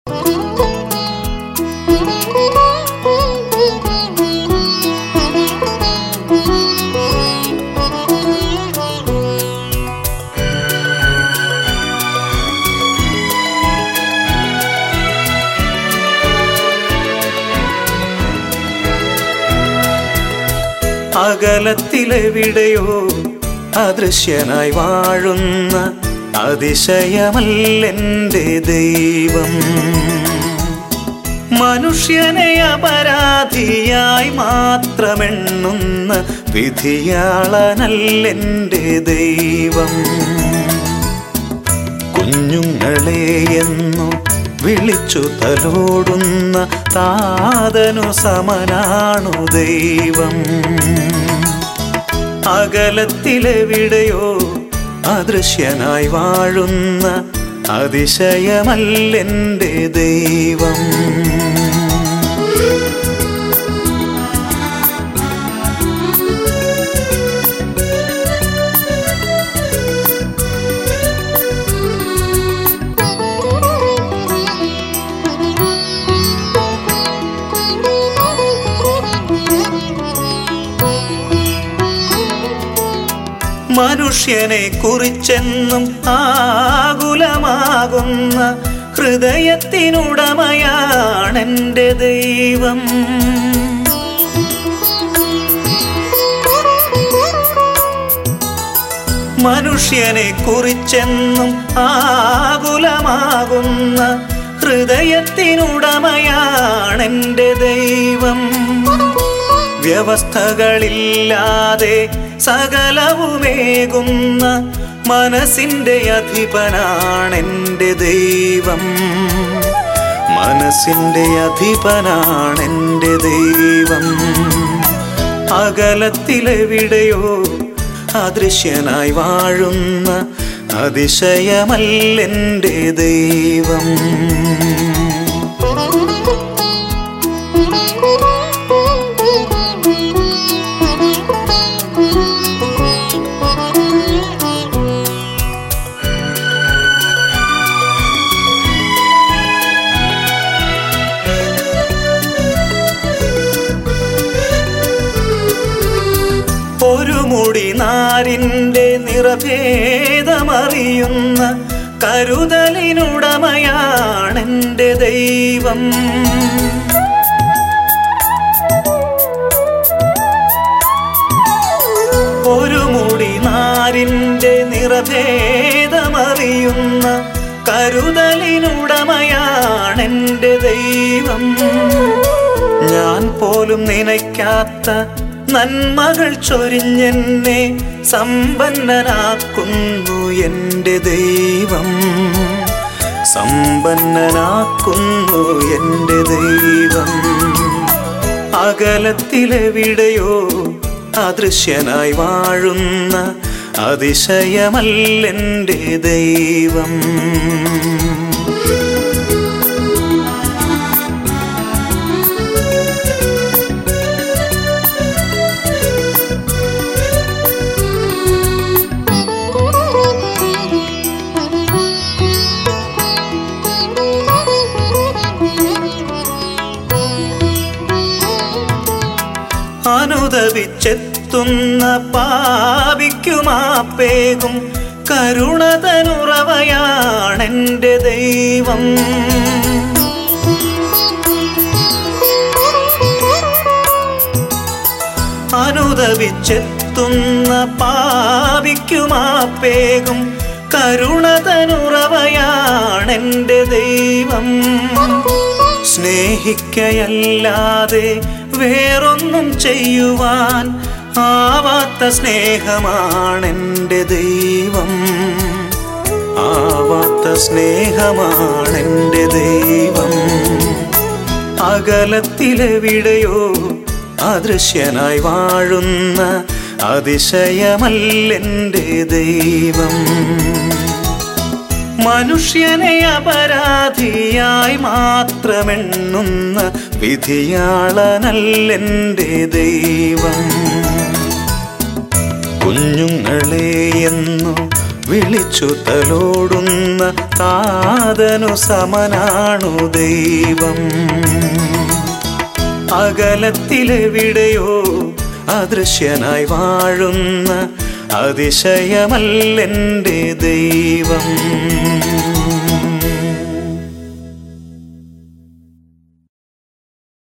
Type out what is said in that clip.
അകലത്തിലെവിടെയോ അദൃശ്യനായി വാഴുന്ന അതിശയമല്ലെൻ്റെ ദൈവം മനുഷ്യനെ അപരാധിയായി മാത്രമെണ്ണുന്ന വിധിയാളനല്ലെൻ്റെ ദൈവം കുഞ്ഞുങ്ങളെ എന്നു വിളിച്ചു തലോടുന്ന താതനു സമനാണു ദൈവം അകലത്തിലെവിടെയോ അദൃശ്യനായി വാഴുന്ന അതിശയമല്ലെൻ്റെ ദൈവം മനുഷ്യനെ കുറിച്ചെന്നും ആകുലമാകുന്ന ഹൃദയത്തിനുടമയാണെൻ്റെ ദൈവം മനുഷ്യനെ കുറിച്ചെന്നും ആകുലമാകുന്ന ഹൃദയത്തിനുടമയാണെൻ്റെ ദൈവം വ്യവസ്ഥകളില്ലാതെ സകലവുമേകുന്ന മനസ്സിൻ്റെ അധിപനാണെൻ്റെ ദൈവം മനസ്സിൻ്റെ അധിപനാണെൻ്റെ ദൈവം അകലത്തിലെവിടെയോ അദൃശ്യനായി വാഴുന്ന അതിശയമല്ലെൻ്റെ ദൈവം ഒരു മുടി നാരിൻ്റെ നിറഭേദമറിയുന്ന കരുതലിനുടമയാണെൻ്റെ ദൈവം ഒരു മുടി നാരിൻ്റെ നിറഭേദമറിയുന്ന കരുതലിനുടമയാണെൻ്റെ ദൈവം ഞാൻ പോലും നനയ്ക്കാത്ത നന്മകൾ ചൊരിഞ്ഞെന്നെ സമ്പന്നനാക്കുന്നു എൻ്റെ ദൈവം സമ്പന്നനാക്കുന്നു എൻ്റെ ദൈവം അകലത്തിലെവിടെയോ അദൃശ്യനായി വാഴുന്ന അതിശയമല്ലെൻ്റെ ദൈവം അനുദപിച്ചെത്തുന്ന പാപിക്കുമാപ്പേകും കരുണതനുറവയാണെൻ്റെ ദൈവം അനുദപിച്ചെത്തുന്ന പാപിക്കുമാപ്പേകും കരുണതനുറവയാണെൻ്റെ ദൈവം സ്നേഹിക്കയല്ലാതെ വേറൊന്നും ചെയ്യുവാൻ ആവാത്ത സ്നേഹമാണെൻ്റെ ദൈവം ആവാത്ത സ്നേഹമാണെൻ്റെ ദൈവം അകലത്തിലെവിടെയോ അദൃശ്യനായി വാഴുന്ന അതിശയമല്ലെൻ്റെ ദൈവം മനുഷ്യനെ അപരാധിയായി മാത്രമെണ്ണുന്ന വിധിയാളനല്ലെൻ്റെ ദൈവം കുഞ്ഞുങ്ങളെ എന്നു വിളിച്ചു തലോടുന്ന താതനു സമനാണു ദൈവം അകലത്തിലെവിടെയോ അദൃശ്യനായി വാഴുന്ന അതിശയമല്ലെൻ്റെ ദൈവം